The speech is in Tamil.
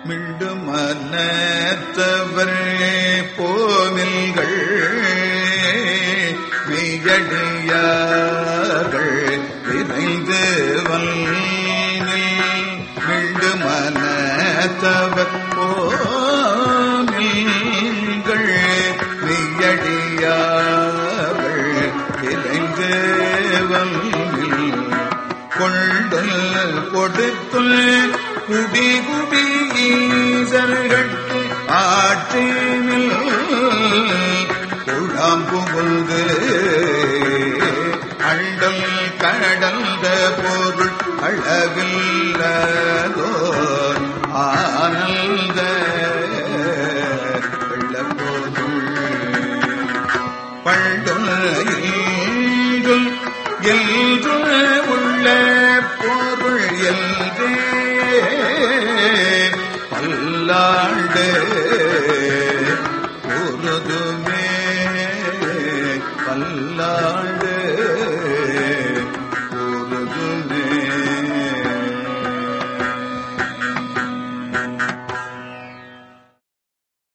மீண்டும் மன்னத்தவர் போமில்கள் மெய்யடியார்கள் விரைந்து வல்லில் மீண்டும் மன்னத்தவர் போமில்கள் மெய்யடியார்கள் விரைந்து வல்லில் கொண்டல் கொடுத்துள் குடி குடி ஈசர்கட்கு ஆற்றினில் குழாம் புகுந்து அண்டல் கடந்த பொருள் அளவில்லதோர் ஆனந்த வெள்ளப்பொருள் பண்டுல் எல்று உள்ள பொருள் எல்றே பல்லாண்டு